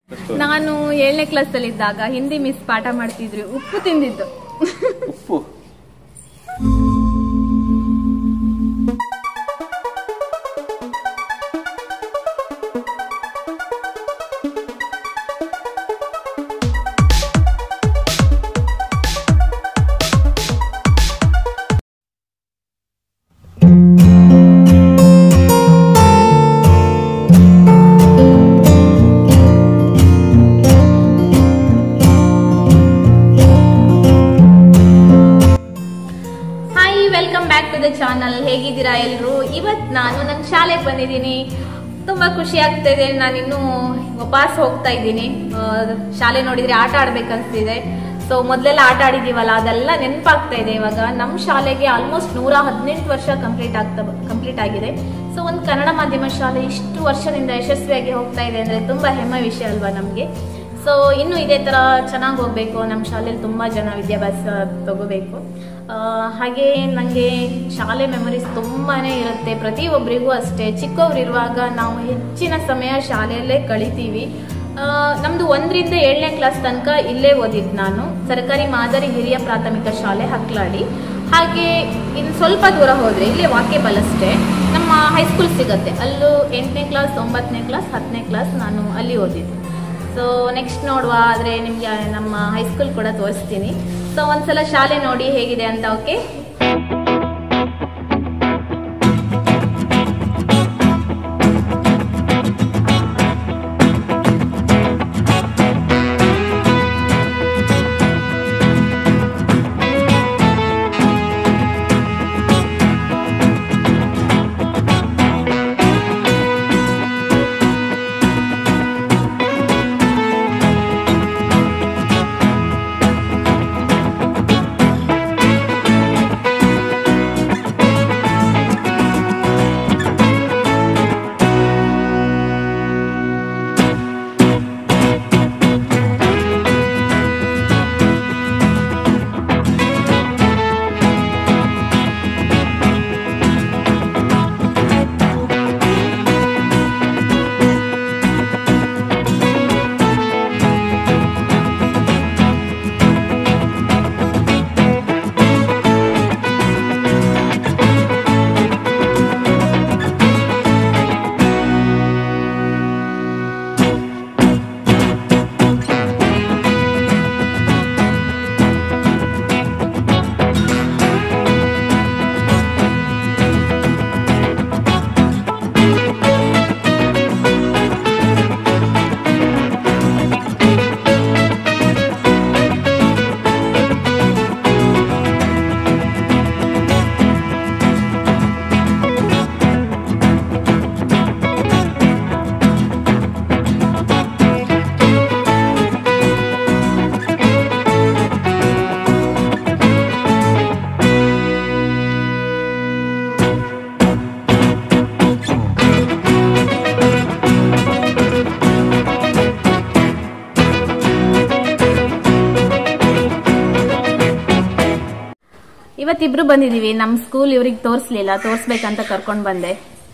ನಾನು ಏಳನೇ ಕ್ಲಾಸ್ ಅಲ್ಲಿ ಇದ್ದಾಗ ಹಿಂದಿ ಮಿಸ್ ಪಾಠ ಮಾಡ್ತಿದ್ರು ಉಪ್ಪು ತಿಂದಿದ್ದು ಉಪ್ಪು hi welcome back to the channel ಹೇಗಿದ್ದೀರಾ ಎಲ್ರು ಇವತ್ ನಾನು ನನ್ನ ಶಾಲೆಗೆ ಬಂದಿದ್ದೀನಿ ತುಂಬಾ ಖುಷಿ ಆಗ್ತಾ ಇದೆ ನಾನು ಇನ್ನು ವಾಪಸ್ ಹೋಗ್ತಾ ಇದ್ದೀನಿ ಆ, ಶಾಲೆ ನೋಡಿದ್ರೆ ಆಟ ಆಡ್ಬೇಕನ್ಸ್ತಿದೆ ಸೊ ಮೊದಲೆಲ್ಲ ಆಟ ಆಡಿದೀವಲ್ಲ ಅದೆಲ್ಲ ನೆನಪಾಗ್ತಾ ಇದೆ ಇವಾಗ ನಮ್ಮ ಶಾಲೆಗೆ ಆಲ್ಮೋಸ್ಟ್ ನೂರ ಹದಿನೆಂಟು ವರ್ಷ ಕಂಪ್ಲೀಟ್ ಆಗ್ತಾ ಕಂಪ್ಲೀಟ್ ಆಗಿದೆ ಸೊ ಒಂದು ಕನ್ನಡ ಮಾಧ್ಯಮ ಶಾಲೆ ಇಷ್ಟು ವರ್ಷದಿಂದ ಯಶಸ್ವಿಯಾಗಿ ಹೋಗ್ತಾ ಇದೆ ಅಂದ್ರೆ ತುಂಬಾ ಹೆಮ್ಮೆ ವಿಷಯ ಅಲ್ವಾ ನಮಗೆ ಸೊ ಇನ್ನು ಇದೇ ತರ ಚೆನ್ನಾಗಿ ಹೋಗ್ಬೇಕು ನಮ್ಮ ಶಾಲೆಯಲ್ಲಿ ತುಂಬಾ ಜನ ವಿದ್ಯಾಭ್ಯಾಸ ತಗೋಬೇಕು ಆ, ಹಾಗೆ ನನಗೆ ಶಾಲೆ ಮೆಮೊರೀಸ್ ತುಂಬಾನೇ ಇರುತ್ತೆ ಪ್ರತಿಯೊಬ್ಬರಿಗೂ ಅಷ್ಟೇ ಚಿಕ್ಕವರಿರುವಾಗ ನಾವು ಹೆಚ್ಚಿನ ಸಮಯ ಶಾಲೆಯಲ್ಲೇ ಕಳಿತೀವಿ ಆ, ನಮ್ದು ಒಂದರಿಂದ ಏಳನೇ ಕ್ಲಾಸ್ ತನಕ ಇಲ್ಲೇ ಓದಿದ್ದು ನಾನು ಸರ್ಕಾರಿ ಮಾದರಿ ಹಿರಿಯ ಪ್ರಾಥಮಿಕ ಶಾಲೆ ಹಕ್ಲಾಡಿ ಹಾಗೆ ಇನ್ನು ಸ್ವಲ್ಪ ದೂರ ಹೋದ್ರೆ ಇಲ್ಲೇ ವಾಕೇಬಲ್ ಅಷ್ಟೇ ನಮ್ಮ ಹೈಸ್ಕೂಲ್ ಸಿಗತ್ತೆ ಅಲ್ಲೂ ಎಂಟನೇ ಕ್ಲಾಸ್ ಒಂಬತ್ತನೇ ಕ್ಲಾಸ್ ಹತ್ತನೇ ಕ್ಲಾಸ್ ನಾನು ಅಲ್ಲಿ ಓದಿದ್ದು ಸೊ ನೆಕ್ಸ್ಟ್ ನೋಡುವ ಆದರೆ ನಿಮಗೆ ನಮ್ಮ ಹೈಸ್ಕೂಲ್ ಕೂಡ ತೋರಿಸ್ತೀನಿ ಸೊ ಒಂದ್ಸಲ ಶಾಲೆ ನೋಡಿ ಹೇಗಿದೆ ಅಂತ ಓಕೆ ಇವತ್ತಿಬ್ರು ಬಂದಿದೀವಿ ನಮ್ಮ ಸ್ಕೂಲ್ ಇವ್ರಿಗೆ ತೋರಿಸ್ಲಿಲ್ಲ ತೋರಿಸ್ಬೇಕಂತ ಕರ್ಕೊಂಡು ಬಂದೆ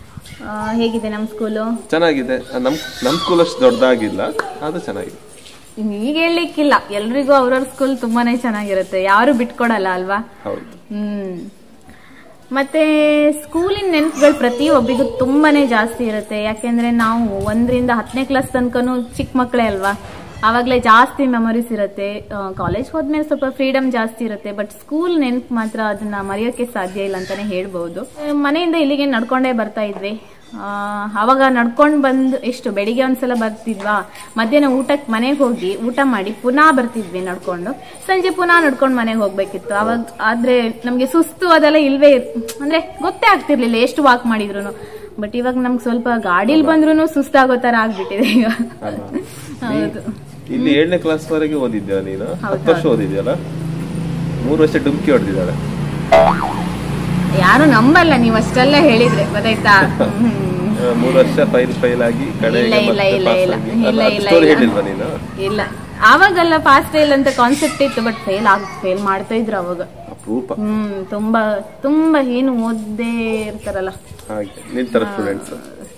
ಆ, ಹೇಗಿದೆ ನಮ್ಮ ಸ್ಕೂಲು ಚೆನ್ನಾಗಿದೆ ನಮ್ ನಮ್ ಸ್ಕೂಲ್ ಅಷ್ಟು ದೊಡ್ಡದಾಗಿಲ್ಲ ಆದ್ರೂ ಚೆನ್ನಾಗಿದೆ ಈಗ ಹೇಳಲಿಕ್ಕಿಲ್ಲ ಎಲ್ರಿಗೂ ಅವ್ರವ್ರ ಸ್ಕೂಲ್ ತುಂಬಾನೇ ಚೆನ್ನಾಗಿರುತ್ತೆ ಯಾರು ಬಿಟ್ಕೊಡಲ್ಲ ಅಲ್ವಾ ಹೌದು ಹ್ಮ್ ಮತ್ತೆ ಸ್ಕೂಲಿನ ನೆನಪುಗಳು ಪ್ರತಿಯೊಬ್ಬರಿಗೂ ತುಂಬಾನೇ ಜಾಸ್ತಿ ಇರುತ್ತೆ ಯಾಕೆಂದ್ರೆ ನಾವು ಒಂದರಿಂದ ಹತ್ತನೇ ಕ್ಲಾಸ್ ತನಕನೂ ಚಿಕ್ಕ ಮಕ್ಕಳೇ ಅಲ್ವಾ ಆವಾಗಲೇ ಜಾಸ್ತಿ ಮೆಮೊರೀಸ್ ಇರುತ್ತೆ ಕಾಲೇಜ್ ಹೋದ್ಮೇಲೆ ಸ್ವಲ್ಪ ಫ್ರೀಡಮ್ ಜಾಸ್ತಿ ಇರುತ್ತೆ ಬಟ್ ಸ್ಕೂಲ್ ನೆನಪು ಮಾತ್ರ ಅದನ್ನ ಮರೆಯೋಕೆ ಸಾಧ್ಯ ಇಲ್ಲ ಅಂತಾನೆ ಹೇಳ್ಬೋದು ಆ, ಮನೆಯಿಂದ ಇಲ್ಲಿಗೆ ನಡ್ಕೊಂಡೇ ಬರ್ತಾ ಇದ್ವಿ ಆ, ಅವಾಗ ನಡ್ಕೊಂಡು ಬಂದು ಎಷ್ಟು ಬೆಳಿಗ್ಗೆ ಒಂದ್ಸಲ ಬರ್ತಿದ್ವಾ ಮಧ್ಯಾಹ್ನ ಊಟಕ್ಕೆ ಮನೆಗೆ ಹೋಗಿ ಊಟ ಮಾಡಿ ಪುನಃ ಬರ್ತಿದ್ವಿ ನಡ್ಕೊಂಡು ಸಂಜೆ ಪುನಃ ನಡ್ಕೊಂಡು ಮನೆಗೆ ಹೋಗ್ಬೇಕಿತ್ತು ಅವಾಗ ಆದ್ರೆ ನಮ್ಗೆ ಸುಸ್ತು ಅದೆಲ್ಲ ಇಲ್ವೇ ಇರ್- ಅಂದ್ರೆ ಗೊತ್ತೇ ಆಗ್ತಿರ್ಲಿಲ್ಲ ಎಷ್ಟು ವಾಕ್ ಮಾಡಿದ್ರು ಬಟ್ ಇವಾಗ ನಮ್ಗೆ ಸ್ವಲ್ಪ ಗಾಡಿಲಿ ಬಂದ್ರು ಸುಸ್ತಾಗೋ ತರ ಆಗ್ಬಿಟ್ಟಿದೆ ಈಗ ಅಲ್ವಾ? ಹೌದು ಇಲ್ಲಿ ಏಳನೇ ಕ್ಲಾಸ್ ವರೆಗೆ ಓದಿದ್ಯಾ ನೀನು ಹತ್ತು ವರ್ಷ ಓದಿದ್ಯಲ್ಲ ಮೂರು ವರ್ಷ ಡುಮ್ಕಿ ಹೊಡೆದಿದ್ದಾಳೆ ಯಾರು ನಂಬಲ್ಲ ನೀವು ಅಷ್ಟೆಲ್ಲ ಹೇಳಿದ್ರೆ ಗೊತ್ತಾಯ್ತಾ ಹ್ಮ್. ಮೂರು ವರ್ಷ ಫೈಲ್ ಫೈಲ್ ಆಗಿ ಕಡೆಗೆ ಇಲ್ಲ, ಇಲ್ಲ, ಮತ್ತೆ ಇಲ್ಲ, pass ಇಲ್ಲ. ಆಗಿ. ಇಲ್ಲ, ಅಲ್ಲ, ಅದು ಇಲ್ಲ, story ಇಲ್ಲ. ಹೇಳಿಲ್ವಾ ನೀನು ಇಲ್ಲ ಆವಾಗೆಲ್ಲ ಪಾಸ್ ಫೇಲ್ ಅಂತ ಕಾನ್ಸೆಪ್ಟ್ ಇತ್ತು ಬಟ್ ಫೇಲ್ ಆಗ್ ಫೇಲ್ ಮಾಡ್ತಾ ಇದ್ರು ಅವಾಗ ಅಪರೂಪ ಹ್ಮ್ ತುಂಬಾ ತುಂಬಾ ಏನು ಓದ್ದೇ ಇರ್ತಾರಲ್ಲ ಹಾಗೆ ನಿನ್ ತರ ಸ್ಟೂಡೆಂಟ್ಸ್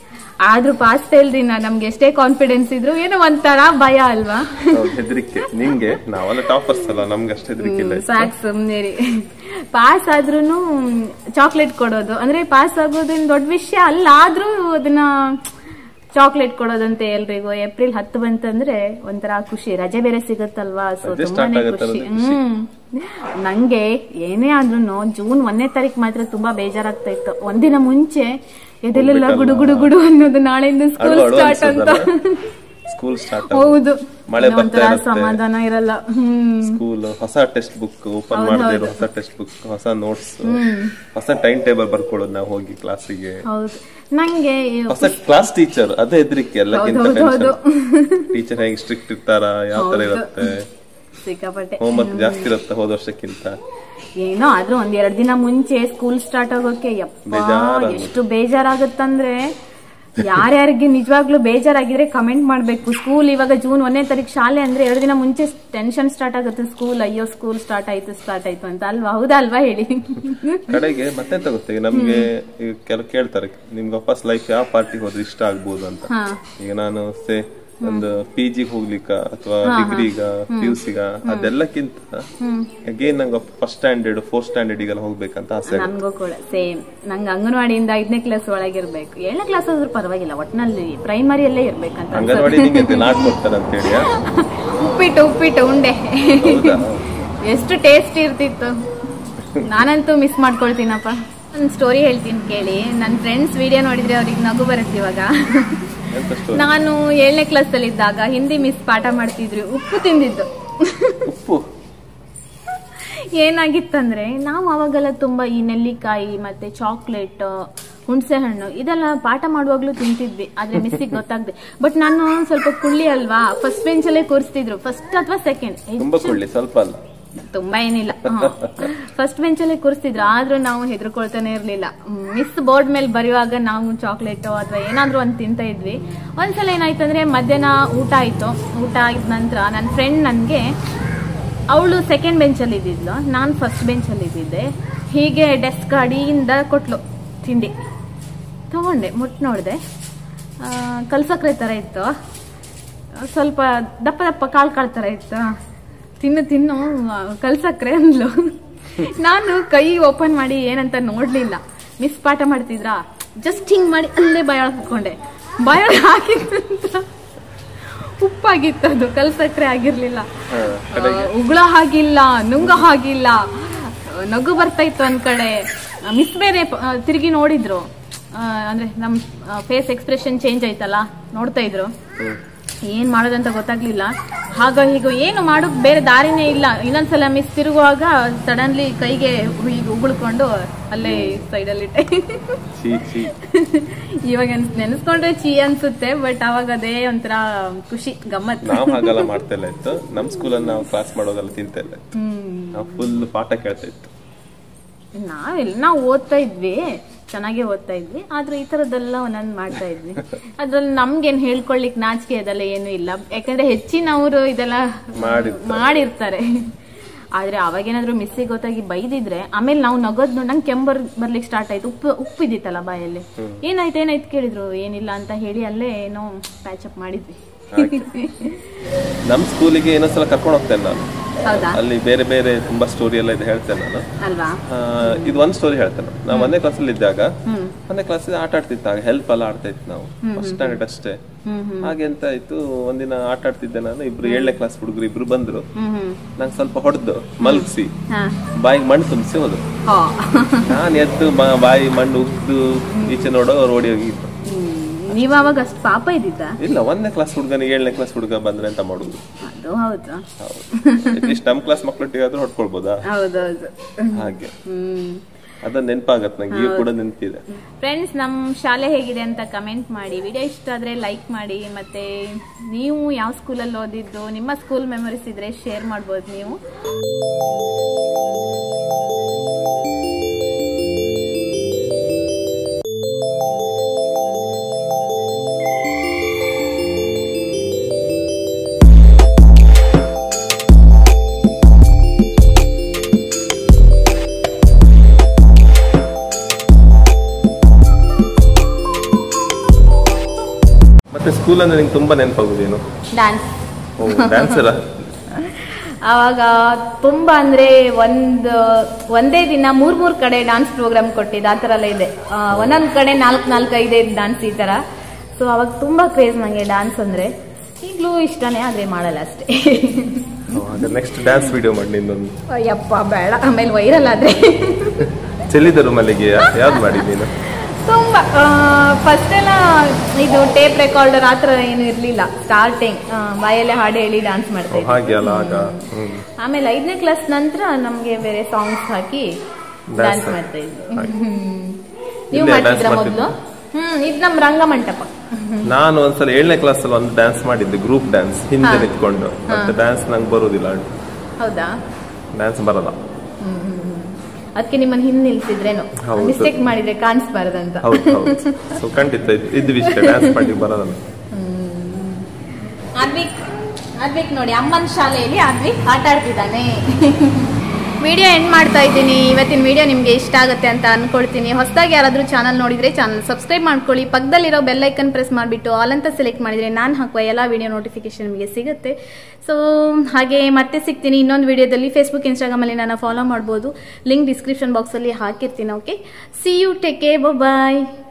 ಆದ್ರೂ ಪಾಸ್ ಫೇಲ್ದಿನ ನಮ್ಗೆ ಎಷ್ಟೇ ಕಾನ್ಫಿಡೆನ್ಸ್ ಇದ್ರು ಏನೋ ಒಂಥರ ಭಯ ಅಲ್ವಾ ಹೌದು, ಹೆದರಿಕೆ ನಿಂಗೆ ನಾವೆಲ್ಲ ಟಾಪರ್ಸ್ ಅಲ್ಲ ನಮ್ಗೆ ಅಷ್ಟು ಹೆದರಿಕೆ ಇಲ್ಲ ಸಾಕ್ ಸುಮ್ನಿರಿ ಪಾಸ್ ಆದ್ರೂನು ಚಾಕ್ಲೇಟ್ ಕೊಡೋದು ಅಂದ್ರೆ ಪಾಸ್ ಆಗೋದೇನ್ ದೊಡ್ಡ ವಿಷಯ ಅಲ್ಲ ಆದ್ರೂ ಅದನ್ನ ಚಾಕ್ಲೇಟ್ ಕೊಡೋದಂತೆ ಎಲ್ರಿಗೂ ಏಪ್ರಿಲ್ ಹತ್ತು ಬಂತಂದ್ರೆ ಒಂಥರ ಖುಷಿ ರಜೆ ಬೇರೆ ಸಿಗುತ್ತಲ್ವಾ ಸೊ ರಜೆ start ತುಂಬಾನೇ ಆಗತ್ತಲ್ಲ ಖುಷಿ ಖುಷಿ. ಹ್ಮ್ ನಂಗೆ ಏನೇ ಆದ್ರೂ ಜೂನ್ ಒಂದನೇ ತಾರೀಕು ಮಾತ್ರ ತುಂಬಾ ಬೇಜಾರಾಗ್ತಾ ಇತ್ತು ಒಂದಿನ ಮುಂಚೆ ಎದೆಲೆಲ್ಲ ಗುಡು ಗುಡು ಗುಡು ಅನ್ನೋದು ನಾಳೆಯಿಂದ ಸ್ಕೂಲ್ ಅಳು ಅಳು ಸ್ಟಾರ್ಟ್ ಅಂತ ಸ್ಕೂಲ್ ಸ್ಟಾರ್ಟ್ ಹೌದು ಮಳೆ ಏನೋ ಬರ್ತಾ ಒಂಥರ ಇರುತ್ತೆ. ಸಮಾಧಾನ ಇರಲ್ಲ ಹ್ಮ್ ಸ್ಕೂಲ್ ಹೊಸ ಟೆಕ್ಸ್ಟ್ ಬುಕ್ ಓಪನ್ ಮಾಡದೇ ಇರೋ ಹೊಸ ಟೆಕ್ಸ್ಟ್ ಬುಕ್ ಹೊಸ ನೋಟ್ಸ್ ಹೊಸ ಟೈಮ್ ಟೇಬಲ್ ಬರ್ಕೊಳ್ಳೋದು ನಾವು ಹೋಗಿ ಕ್ಲಾಸಿಗೆ ಹೌದು ನಂಗೆ ಈ- ಹೊಸ ಕ್ಲಾಸ್ ಟೀಚರ್ ಅದೇ ಹೆದರಿಕೆ ಎಲ್ಲಕ್ಕಿಂತ ಹೌದು, ಹೌದು, ಟೀಚರ್ ಹೆಂಗ್ ಸ್ಟ್ರಿಕ್ಟ್ ಇರ್ತಾರ ಯಾವ ತರ ಇರುತ್ತೆ ಸಿಕ್ಕಾಪಟ್ಟೆ ಹೋಮ್ವರ್ಕ್ ಜಾಸ್ತಿ ಇರುತ್ತೆ ಹೋದ ವರ್ಷಕ್ಕಿಂತ ಏನೋ ಆದ್ರೂ ಒಂದ್ ಎರಡ್ ದಿನ ಮುಂಚೆ ಸ್ಕೂಲ್ ಸ್ಟಾರ್ಟ್ ಆಗೋಕೆ ಯಪ್ಪ ಬೇಜಾರಾಗುತ್ತೆ. ಎಷ್ಟು ಬೇಜಾರಾಗುತ್ತಂದ್ರೆ ಯಾರ್ಯಾರಿಗೆ ನಿಜವಾಗ್ಲೂ ಬೇಜಾರಾಗಿದ್ರೆ ಕಮೆಂಟ್ ಮಾಡ್ಬೇಕು ಸ್ಕೂಲ್ ಇವಾಗ ಜೂನ್ ಒಂದನೇ ತಾರೀಕು ಶಾಲೆ ಅಂದ್ರೆ ಎರಡು ದಿನ ಮುಂಚೆ ಟೆನ್ಷನ್ ಸ್ಟಾರ್ಟ್ ಆಗುತ್ತೆ ಸ್ಕೂಲ್ ಅಯ್ಯೋ ಸ್ಕೂಲ್ ಸ್ಟಾರ್ಟ್ ಆಯ್ತು ಸ್ಟಾರ್ಟ್ ಆಯ್ತು ಅಂತ ಅಲ್ವಾ ಹೌದಾ ಅಲ್ವಾ ಹೇಳಿ ಕಡೆಗೆ ಮತ್ತೆ ತಗುತ್ತೆ ನಮ್ಗೆ ಈಗ ಕೆಲವು ಕೇಳ್ತಾರೆ ನಿಮ್ಗೆ ವಾಪಸ್ ಲೈಫ್ ಯಾವ ಪಾರ್ಟಿ ಹೋದ್ರೆ ಇಷ್ಟ ಆಗ್ಬೋದು ಅಂತ ಹಾ ಈಗ ನಾನು ಸೇ ಒಂದು ಪಿ ಜಿ ಹೋಗ್ಲಿಕ್ಕ ಅಥವಾ ಡಿಗ್ರಿಗ ಪಿ ಯು ಸಿಗ ಅದೆಲ್ಲಕ್ಕಿಂತ ಅಗೇನ್ ನಂಗೆ ಫಸ್ಟ್ ಸ್ಟ್ಯಾಂಡರ್ಡ್ ಫೋರ್ತ್ ಸ್ಟ್ಯಾಂಡರ್ಡ್ ಈಗೆಲ್ಲ ಹೋಗ್ಬೇಕಂತ ಆಸೆ ಆಗುತ್ತೆ. ನನ್ಗೂ ಕೂಡ ಸೇಮ್ ನಂಗೆ ಅಂಗನವಾಡಿಯಿಂದ ಐದನೇ ಕ್ಲಾಸ್ ಒಳಗಿರ್ಬೇಕು ಏಳನೇ ಕ್ಲಾಸ್ ಆದ್ರೂ ಪರವಾಗಿಲ್ಲ ಒಟ್ನಲ್ಲಿ ಪ್ರೈಮರಿಯಲ್ಲೇ ಇರ್ಬೇಕಂತ ಅಂಗನವಾಡಿ ನಿಂಗೆ ನಾಟ್ ಕೊಡ್ತಾರೆ ಅಂತ ಹೇಳಿ ಉಪ್ಪಿಟ್ಟು ಉಪ್ಪಿಟ್ಟು ಉಂಡೆ ಹೌದಾ ಎಷ್ಟು ಟೇಸ್ಟ್ ಇರ್ತಿತ್ತು ನಾನಂತೂ ಮಿಸ್ ಮಾಡ್ಕೊಳ್ತೀನಪ್ಪ ಒಂದು ಸ್ಟೋರಿ ಹೇಳ್ತೀನಿ ಕೇಳಿ ನನ್ನ ಫ್ರೆಂಡ್ಸ್ ವಿಡಿಯೋ ನೋಡಿದ್ರೆ ಅವ್ರಿಗೆ ನಗು ಬರುತ್ತೆ ಇವಾಗ ಎಂತ ಸ್ಟೋರಿ ನಾನು ಏಳನೇ ಕ್ಲಾಸ್ ಅಲ್ಲಿ ಇದ್ದಾಗ ಹಿಂದಿ ಮಿಸ್ ಪಾಠ ಮಾಡ್ತಿದ್ರು ಉಪ್ಪು ತಿಂದಿದ್ದು ಉಪ್ಪು ಏನಾಗಿತ್ತಂದ್ರೆ ನಾವು ಅವಾಗೆಲ್ಲ ತುಂಬಾ ಈ ನೆಲ್ಲಿಕಾಯಿ ಮತ್ತೆ ಚಾಕ್ಲೇಟ್ ಹುಣಸೆ ಹಣ್ಣು ಇದೆಲ್ಲ ಪಾಠ ಮಾಡುವಾಗ್ಲೂ ತಿಂತಿದ್ವಿ ಆದ್ರೆ ಮಿಸ್ಸಿಗೆ ಗೊತ್ತಾಗ್ದೆ ಬಟ್ ನಾನು ಸ್ವಲ್ಪ ಕುಳ್ಳಿ ಅಲ್ವಾ ಫಸ್ಟ್ ಬೆಂಚ್ ಅಲ್ಲೇ ಕೂರಿಸ್ತಿದ್ರು ಫಸ್ಟ್ ಅಥವಾ ಸೆಕೆಂಡ್ ತುಂಬಾ ಕೊಳ್ಳಿ ಸ್ವಲ್ಪ ಅಲ್ಲ ತುಂಬಾ ಏನಿಲ್ಲ ಫಸ್ಟ್ ಬೆಂಚ್ ಅಲ್ಲೇ ಕೂರಿಸ್ತಿದ್ರು ಆದ್ರೂ ನಾವು ಹೆದರ್ಕೊಳ್ತಾನೆ ಇರ್ಲಿಲ್ಲ ಮಿಸ್ ಬೋರ್ಡ್ ಮೇಲೆ ಬರೆಯುವಾಗ ನಾವು ಚಾಕ್ಲೇಟ್ ಅಥವಾ ಏನಾದ್ರೂ ಒಂದ್ ತಿಂತ ಇದ್ವಿ ಒಂದ್ಸಲ ಏನಾಯ್ತಂದ್ರೆ ಮಧ್ಯಾಹ್ನ ಊಟ ಆಯ್ತು ಊಟ ಆಯ್ತ ನಂತರ ನನ್ನ ಫ್ರೆಂಡ್ ನನ್ಗೆ ಅವಳು ಸೆಕೆಂಡ್ ಬೆಂಚಲ್ಲಿ ಇದ್ದಿದ್ಲು ನಾನು ಫಸ್ಟ್ ಬೆಂಚಲ್ಲಿ ಇದ್ದಿದ್ದೆ ಹೀಗೆ ಡೆಸ್ಕ್ ಅಡಿಯಿಂದ ಕೊಟ್ಲು ತಿಂಡಿ ತಗೊಂಡೆ ಮುಟ್ ನೋಡಿದೆ ಕಲ್ಸಕ್ರೆ ಥರ ಇತ್ತು ಸ್ವಲ್ಪ ದಪ್ಪ ದಪ್ಪ ಕಾಳು ಕಾಳು ಥರ ಇತ್ತು ತಿನ್ನು ತಿನ್ನು ಆ, ಕಲ್ಸಕ್ರೆ ಅಂದ್ಲು ನಾನು ಕೈ ಓಪನ್ ಮಾಡಿ ಏನಂತ ನೋಡ್ಲಿಲ್ಲ ಮಿಸ್ ಪಾಠ ಮಾಡ್ತಿದ್ರಾ ಜಸ್ಟ್ ಹಿಂಗ್ ಮಾಡಿ ಅಲ್ಲೇ ಬಾಯೊಳಗೆ ಹಾಕೊಂಡೆ ಬಾಯೊಳಗೆ ಹಾಕಿತ್ತು ಉಪ್ಪಾಗಿತ್ತು ಅದು ಕಲ್ಸಕ್ರೆ ಆಗಿರ್ಲಿಲ್ಲ ಹಾ, ಆ, ಉಗುಳೋ ಹಾಗಿಲ್ಲ ನುಂಗೋ ಹಾಗಿಲ್ಲ ನಗು ಬರ್ತಾ ಇತ್ತು ಒಂದ್ ಕಡೆ ಮಿಸ್ ಬೇರೆ ಪ- ಆ, ತಿರುಗಿ ನೋಡಿದ್ರು ಆ, ಅಂದ್ರೆ ನಮ್ ಫೇಸ್ ಎಕ್ಸ್ಪ್ರೆಷನ್ ಚೇಂಜ್ ಆಯ್ತಲ್ಲ ನೋಡ್ತಾ ಇದ್ರು ಹ್ಮ್. ಏನ್ ಮಾಡೋದಂತ ಗೊತ್ತಾಗ್ಲಿಲ್ಲ ಹಾಗ ಹೀಗ ಏನು ಮಾಡೋಕ್ ಬೇರೆ ದಾರಿನೇ ಇಲ್ಲ ಇನ್ನೊಂದ್ಸಲ ಮಿಸ್ ತಿರುಗುವಾಗ ಸಡನ್ಲಿ ಕೈಗೆ ಹೀಗೆ ಉಗುಳ್ಕೊಂಡು ಅಲ್ಲೇ ಸೈಡಲ್ಲಿ ಇಟ್ಟೆ ಚೀ ಚೀ ಇವಾಗ ನೆನ್ಸ್- ನೆನ್ಸ್ಕೊಂಡ್ರೆ ಚೀ ಅನ್ಸುತ್ತೆ ಬಟ್ ಅವಾಗ ಅದೇ ಒಂಥರ ಖುಷಿ ಗಮ್ಮತ್ ನಾವ್ ಹಾಗೆಲ್ಲ ಮಾಡ್ತಾ ಇಲ್ಲ ಇತ್ತು ನಮ್ ಸ್ಕೂಲಲ್ಲಿ ನಾವು ಕ್ಲಾಸ್ ಮಾಡೋದೆಲ್ಲ ತಿಂತ ಇಲ್ಲ ಹ್ಮ್ ನಾವು ಫುಲ್ ಪಾಠ ಕೇಳ್ತಾ ಇತ್ತು ನಾವೆಲ್ಲ ನಾವು ಓದ್ತಾ ಇದ್ವಿ ಚೆನ್ನಾಗೇ ಓದ್ತಾ ಇದ್ವಿ ಆದ್ರೆ ಈ ತರದ್ದೆಲ್ಲ ಒಂದೊಂದು ಮಾಡ್ತಾ ಇದ್ವಿ ಅದ್ರಲ್ಲಿ ನಮ್ಗೇನ್ ಹೇಳ್ಕೊಳ್ಲಿಕ್ ನಾಚಿಕೆ ಅದೆಲ್ಲ ಏನು ಇಲ್ಲ ಯಾಕಂದ್ರೆ ಹೆಚ್ಚಿನವರು ಇದೆಲ್ಲ ಮಾಡಿರ್ತಾರೆ. ಮಾಡಿರ್ತಾರೆ ಆದ್ರೆ ಅವಾಗೇನಾದ್ರೂ ಮಿಸ್ಸಿಗೆ ಗೊತ್ತಾಗಿ ಬೈದಿದ್ರೆ ಆಮೇಲೆ ನಾವು ನಗೋದ್ ನೋಡಿ ನಂಗೆ ಕೆಂಬರ್ ಬರ್ಲಿಕ್ಕೆ ಸ್ಟಾರ್ಟ್ ಆಯ್ತು ಉಪ್ಪು ಉಪ್ಪು ಇದ್ದಿತ್ತಲ್ಲ ಬಾಯಲ್ಲಿ ಏನಾಯ್ತು ಏನಾಯ್ತು ಕೇಳಿದ್ರು ಏನಿಲ್ಲ ಅಂತ ಹೇಳಿ ಅಲ್ಲೇ ಏನೋ ಪ್ಯಾಚ್ ಅಪ್ ಮಾಡಿದ್ವಿ ಹಾಗೆ. ನಮ್ ಸ್ಕೂಲಿಗೆ ಇನ್ನೊಂದ್ಸಲ ಕರ್ಕೊಂಡು ಹೋಗ್ತೇನೆ ನಾನು ಹೌದಾ ಅಲ್ಲಿ ಬೇರೆ ಬೇರೆ ತುಂಬಾ ಸ್ಟೋರಿ ಎಲ್ಲ ಇದೆ ಹೇಳ್ತೇನೆ ನಾನು ಅಲ್ವಾ ಆ, ಇದು ಒಂದ್ ಸ್ಟೋರಿ ಹೇಳ್ತೇನೆ ನಾವು ಒಂದೇ ಕ್ಲಾಸಲ್ಲಿ ಇದ್ದಾಗ ಹ್ಮ್ ಒಂದೇ ಕ್ಲಾಸ್ ಆಟ ಆಡ್ತಿತ್ತು ಆಗ ಹೆಲ್ಪ್ ಎಲ್ಲ ಆಡ್ತಾ ಇತ್ತು ನಾವು ಫಸ್ಟ್ ಸ್ಟ್ಯಾಂಡರ್ಡ್ ಅಷ್ಟೇ ಹ್ಮ್ ಹ್ಮ್ ಹಾಗೆ ಎಂತ ಆಯ್ತು ಒಂದಿನ ಆಟ ಆಡ್ತಿದ್ದೆ ನಾನು ಇಬ್ರು ಏಳನೇ ಕ್ಲಾಸ್ ಹುಡುಗರು ಇಬ್ರು ಬಂದ್ರು ಹ್ಮ್ ಹ್ಮ್ ನಂಗೆ ಸ್ವಲ್ಪ ಹೊಡೆದು ಮಲಗಿಸಿ ಹಾ ಬಾಯಿಗೆ ಮಣ್ಣು ತುಂಬಿಸಿ ಹೋದ್ರು ಹೋ ನಾನು ಎದ್ದು ಮ- ಬಾಯಿ ಮಣ್ಣು ಉಗ್ದು ಈಚೆ ನೋಡೋ ಅವ್ರು ಓಡಿ ಹೋಗಿದ್ರು ಹ್ಮ್. ನೀವ್ ಅವಾಗ ಅಷ್ಟು ಪಾಪ ಇದ್ದಿದ್ದ ಇಲ್ಲ ಒಂದನೇ ಕ್ಲಾಸ್ ಹುಡುಗನಿಗೆ ಏಳನೇ ಕ್ಲಾಸ್ ಹುಡುಗ ಬಂದ್ರೆ ಅಂತ ಮಾಡುದು ಅದು ಹೌದು ಅಟ್ಲೀಸ್ಟ್ ನಮ್ ಕ್ಲಾಸ್ ಮಕ್ಳೊಟ್ಟಿಗಾದ್ರೂ ಹೊಡ್ಕೊಳ್ಬೋದಾ ಹೌದೌದು ಹಾಗೆ ಹ್ಮ್ ಅದನ್ನ ನೆನಪಾಗತ್ ನಂಗೆ ಈಗ ಕೂಡ ನೆನಪಿದೆ ಫ್ರೆಂಡ್ಸ್ ನಮ್ಮ ಶಾಲೆ ಹೇಗಿದೆ ಅಂತ ಕಮೆಂಟ್ ಮಾಡಿ ವಿಡಿಯೋ ಇಷ್ಟ ಆದ್ರೆ ಲೈಕ್ ಮಾಡಿ ಮತ್ತೆ ನೀವು ಯಾವ ಸ್ಕೂಲಲ್ಲಿ ಓದಿದ್ದು ನಿಮ್ಮ ಸ್ಕೂಲ್ ಮೆಮೊರೀಸ್ ಇದ್ರೆ ಶೇರ್ ಮಾಡ್ಬೋದು ನೀವು ಮತ್ತೆ ಸ್ಕೂಲ್ ಅಂದ್ರೆ ನಿಂಗೆ ತುಂಬಾ ನೆನಪಾಗುದೇನು ಡ್ಯಾನ್ಸ್ ಓ ಡ್ಯಾನ್ಸರ ಆವಾಗ ತುಂಬಾ ಅಂದ್ರೆ ಒಂದ್ ಒಂದೇ ದಿನ ಮೂರ್ ಮೂರ್ ಕಡೆ ಡಾನ್ಸ್ ಪ್ರೋಗ್ರಾಮ್ ಕೊಟ್ಟಿದ್ದು ಆ ಥರ ಎಲ್ಲ ಇದೆ ಆ, ಒಂದೊಂದ್ ಕಡೆ ನಾಲ್ಕ್ ನಾಲ್ಕು ಐದೈದು ಡಾನ್ಸ್ ಈ ತರ ಸೊ ಅವಾಗ ತುಂಬಾ ಕ್ರೇಜ್ ನಂಗೆ ಡಾನ್ಸ್ ಅಂದ್ರೆ ಈಗಲೂ ಇಷ್ಟನೇ ಆದ್ರೆ ಮಾಡಲ್ಲ ಅಷ್ಟೇ ನೆಕ್ಸ್ಟ್ ಡ್ಯಾನ್ಸ್ ವಿಡಿಯೋ ಮಾಡಿ ನಿನ್ನೊಂದು ಯಪ್ಪ ಬೇಡ ಆಮೇಲೆ ವೈರಲ್ ಆದ್ರೆ ಚೆಲ್ಲಿದರು ಮಲ್ಲಿಗೆ ಯಾವ್ದು ಮಾಡಿ ನೀನು ತುಂಬಾ ಫಸ್ಟ್ ಎಲ್ಲ ಇದು ಟೇಪ್ ರೆಕಾರ್ಡರ್ ಆ ಥರ ಏನು ಇರ್ಲಿಲ್ಲ ಸ್ಟಾರ್ಟಿಂಗ್ ಬಾಯಲ್ಲೇ ಹಾಡು ಹೇಳಿ ಡಾನ್ಸ್ ಓ, ಮಾಡ್ತಾ ಇದ್ದೆ ಹಾಗೆ ಅಲ್ಲ ಆಗ ಹ್ಮ್ ಆಮೇಲೆ ಐದನೇ ಕ್ಲಾಸ್ ನಂತರ ನಮ್ಗೆ ಬೇರೆ ಸಾಂಗ್ಸ್ ಹಾಕಿ Dance ಡ್ಯಾನ್ಸ್ ಹಾಕಿ. ಮಾಡ್ತಾ ಇದ್ವಿ ಹಾಗೆ. ನೀವು ಇಲ್ಲೇ ಮಾಡ್ತಿದ್ರ dance ಮೊದಲು ಹ್ಮ್ ಇದು ನಮ್ ರಂಗಮಂಟಪ ನಾನು ಒಂದ್ಸಲ ಏಳನೇ ಕ್ಲಾಸ್ ಅಲ್ಲಿ ಒಂದು ಡ್ಯಾನ್ಸ್ ಮಾಡಿದ್ದೆ ಗ್ರೂಪ್ ಡ್ಯಾನ್ಸ್ ಹಿಂದೆ ನಿಂತ್ಕೊಂಡು ಮತ್ತೆ ಡ್ಯಾನ್ಸ್ ನಂಗೆ ಬರೋದಿಲ್ಲ ಹೌದಾ ಡ್ಯಾನ್ಸ್ ಬರಲ್ಲ ಅದಕ್ಕೆ ನಿಮ್ಮನ್ನ ಹಿಂದೆ ನಿಲ್ಸಿದ್ರೇನು ಹೌದು. ಮಿಸ್ಟೇಕ್ ಮಾಡಿದ್ರೆ ಕಾಣಿಸ್ಬಾರ್ದಂತ ಹೌದು ಹೌದು ಸೊ ಖಂಡಿತ ಇದು ಇದು ವಿಷಯ ಡ್ಯಾನ್ಸ್ ಮಾಡಿ ಬರಲ್ಲ ಅದ್ವಿಕ್ ಅದ್ವಿಕ್ ನೋಡಿ ಅಮ್ಮನ ಶಾಲೆಯಲ್ಲಿ ಅದ್ವಿಕ್ ಆಟ ಆಡ್ತಿದ್ದಾನೆ ವಿಡಿಯೋ ಎಂಡ್ ಮಾಡ್ತಾ ಇದ್ದೀನಿ ಇವತ್ತಿನ ವಿಡಿಯೋ ನಿಮಗೆ ಇಷ್ಟ ಆಗುತ್ತೆ ಅಂತ ಅನ್ಕೊಳ್ತೀನಿ ಹೊಸದಾಗಿ ಯಾರಾದರೂ ಚಾನಲ್ ನೋಡಿದ್ರೆ ಚಾನಲ್ ಸಬ್ಸ್ಕ್ರೈಬ್ ಮಾಡ್ಕೊಳ್ಳಿ ಪಕ್ಕದಲ್ಲಿರೋ ಬೆಲ್ ಐಕನ್ ಪ್ರೆಸ್ ಮಾಡಿಬಿಟ್ಟು ಆಲ್ ಅಂತ ಸೆಲೆಕ್ಟ್ ಮಾಡಿದ್ರೆ ನಾನು ಹಾಕುವ ಎಲ್ಲ ವಿಡಿಯೋ ನೋಟಿಫಿಕೇಶನ್ ನಿಮಗೆ ಸಿಗುತ್ತೆ ಸೊ ಹಾಗೆ ಮತ್ತೆ ಸಿಗ್ತೀನಿ ಇನ್ನೊಂದು ವಿಡಿಯೋದಲ್ಲಿ ಫೇಸ್ಬುಕ್ ಇನ್ಸ್ಟಾಗ್ರಾಮಲ್ಲಿ ನಾನು ಫಾಲೋ ಮಾಡ್ಬೋದು ಲಿಂಕ್ ಡಿಸ್ಕ್ರಿಪ್ಷನ್ ಬಾಕ್ಸಲ್ಲಿ ಹಾಕಿರ್ತೀನಿ ಓಕೆ ಸಿ ಯು ಟೇಕ್ ಕೇ ಬಾಯ್